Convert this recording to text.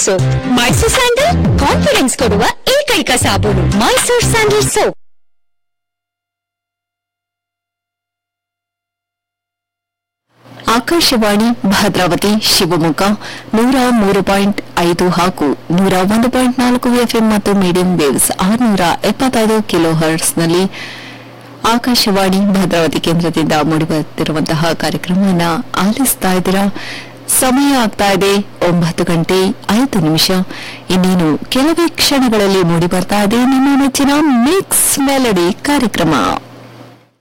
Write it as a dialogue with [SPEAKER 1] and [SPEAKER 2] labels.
[SPEAKER 1] soap Mysore sandal confidence ಕೊಡುವ ಏಕೈಕ ಸಾಬೂನು ಮೈಸೂರ್ ಸ್ಯಾಂಡಲ್ ಸೋಪ್
[SPEAKER 2] ಆಕಾಶವಾಣಿ ಭದ್ರಾವತಿ ಶಿವಮೊಗ್ಗ ನೂರ ಮೂರು ಪಾಯಿಂಟ್ ಐದು ಹಾಗೂ ನೂರ ಒಂದು ಪಾಯಿಂಟ್ ನಾಲ್ಕು ಎಫ್ಎಂ ಮತ್ತು ಮೀಡಿಯಂ ವೇವ್ಸ್ ಆರುನೂರ ಎಪ್ಪತ್ತೈದು ಕಿಲೋ ಹರ್ಟ್ಸ್ನಲ್ಲಿ ಆಕಾಶವಾಣಿ ಭದ್ರಾವತಿ ಕೇಂದ್ರದಿಂದ ಮೂಡಿಬರುತ್ತಿರುವಂತಹ ಕಾರ್ಯಕ್ರಮವನ್ನು ಆಲಿಸ್ತಾ ಇದ್ದೀರಾ ಸಮಯ ಆಗ್ತಾ ಇದೆ ಒಂಬತ್ತು ಗಂಟೆ ಐದು ನಿಮಿಷ ಇನ್ನೇನು ಕೆಲವೇ ಕ್ಷಣಗಳಲ್ಲಿ ಮೂಡಿ ಬರ್ತಾ ಇದೆ ನಿಮ್ಮ ನೆಚ್ಚಿನ ಮಿಕ್ಸ್ ಮೆಲಡಿ ಕಾರ್ಯಕ್ರಮ